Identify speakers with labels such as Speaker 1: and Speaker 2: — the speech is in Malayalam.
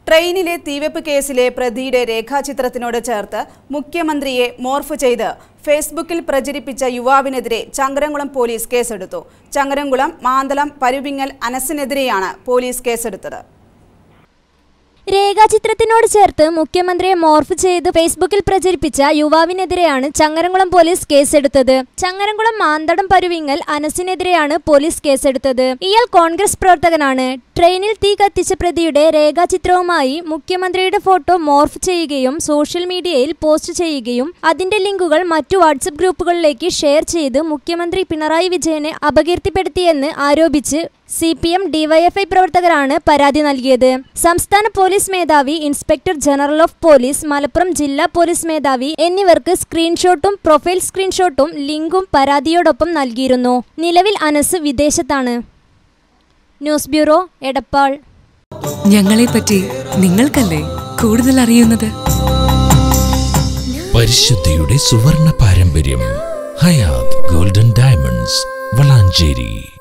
Speaker 1: ട്രെയിനിലെ തീവെപ്പ് കേസിലെ പ്രതിയുടെ രേഖാചിത്രത്തിനോട് ചേർത്ത് മുഖ്യമന്ത്രിയെ മോർഫ് ചെയ്ത് ഫേസ്ബുക്കിൽ പ്രചരിപ്പിച്ച യുവാവിനെതിരെ ചങ്ങരംകുളം പോലീസ് കേസെടുത്തു ചങ്ങരംകുളം മാന്തളം പരുവിങ്ങൽ അനസിനെതിരെയാണ് പോലീസ് കേസെടുത്തത്
Speaker 2: രേഖാചിത്രത്തിനോട് ചേർത്ത് മുഖ്യമന്ത്രിയെ മോർഫ് ചെയ്ത് ഫേസ്ബുക്കിൽ പ്രചരിപ്പിച്ച യുവാവിനെതിരെയാണ് ചങ്ങരംകുളം പോലീസ് കേസെടുത്തത് ചങ്ങരംകുളം മാന്തടം പരുവിങ്ങൽ അനസിനെതിരെയാണ് പോലീസ് കേസെടുത്തത് ഇയാൾ കോൺഗ്രസ് പ്രവർത്തകനാണ് ട്രെയിനിൽ തീ കത്തിച്ച പ്രതിയുടെ രേഖാചിത്രവുമായി മുഖ്യമന്ത്രിയുടെ ഫോട്ടോ മോർഫ് ചെയ്യുകയും സോഷ്യൽ മീഡിയയിൽ പോസ്റ്റ് ചെയ്യുകയും അതിന്റെ ലിങ്കുകൾ മറ്റു വാട്സപ്പ് ഗ്രൂപ്പുകളിലേക്ക് ഷെയർ ചെയ്ത് മുഖ്യമന്ത്രി പിണറായി വിജയനെ അപകീർത്തിപ്പെടുത്തിയെന്ന് ആരോപിച്ച് സി പി എം ഡിവൈഎഫ്ഐ പ്രവർത്തകരാണ് പരാതി നൽകിയത് സംസ്ഥാന പോലീസ് മേധാവി inspector general of police Malappuram ജില്ലാ പോലീസ് മേധാവി എന്നിവർക്ക് സ്ക്രീൻഷോട്ടും പ്രൊഫൈൽ സ്ക്രീൻഷോട്ടും ലിങ്കും പരാതിയോടൊപ്പം നൽകിയിരുന്നു നിലവിൽ അനസ് വിദേശത്താണ് ന്യൂസ് ബ്യൂറോ എടപ്പാൾ
Speaker 3: ഞങ്ങളെപ്പറ്റി നിങ്ങൾക്കല്ലേ കൂടുതൽ അറിയുന്നത്
Speaker 4: പരിശുദ്ധിയുടെ സുവർണ പാരമ്പര്യം ഹയാത് ഗോൾഡൻ ഡയമണ്ട്സ് വളാഞ്ചേരി